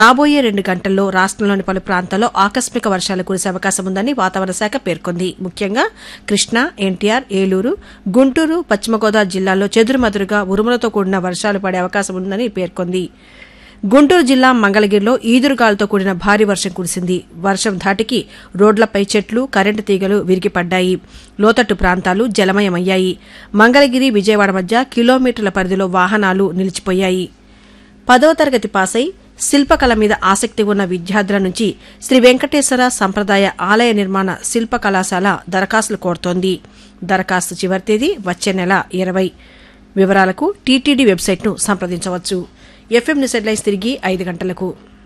రాబోయే రెండు గంటల్లో రాష్ట్రంలోని పలు ప్రాంతాల్లో ఆకస్మిక వర్షాలు కురిసే అవకాశం ఉందని వాతావరణ శాఖ పేర్కొంది ముఖ్యంగా కృష్ణా ఎన్టీఆర్ ఏలూరు గుంటూరు పశ్చిమ గోదావరి జిల్లాల్లో చెదురుమదురుగా ఉరుములతో కూడిన వర్షాలు పడే అవకాశం ఉందని పేర్కొంది గుంటూరు జిల్లా మంగళగిరిలో ఈదురుగాలతో కూడిన భారీ వర్షం కురిసింది వర్షం ధాటికి రోడ్లపై చెట్లు కరెంటు తీగలు విరిగిపడ్డాయి లోతట్టు ప్రాంతాలు జలమయమయ్యాయి మంగళగిరి విజయవాడ మధ్య కిలోమీటర్ల పరిధిలో వాహనాలు నిలిచిపోయాయి పదో తరగతి పాసై శిల్పకళ మీద ఆసక్తి ఉన్న విద్యార్థుల నుంచి శ్రీ వెంకటేశ్వర సంప్రదాయ ఆలయ నిర్మాణ శిల్ప కళాశాల దరఖాస్తులు కోరుతోంది దరఖాస్తు చివరి తేదీ వచ్చే నెల ఇరవై వివరాలకు టీటీడీ వెబ్సైట్ను సంప్రదించవచ్చు ఎఫ్ఎం న్యూస్ హెడ్లైన్స్ తిరిగి ఐదు గంటలకు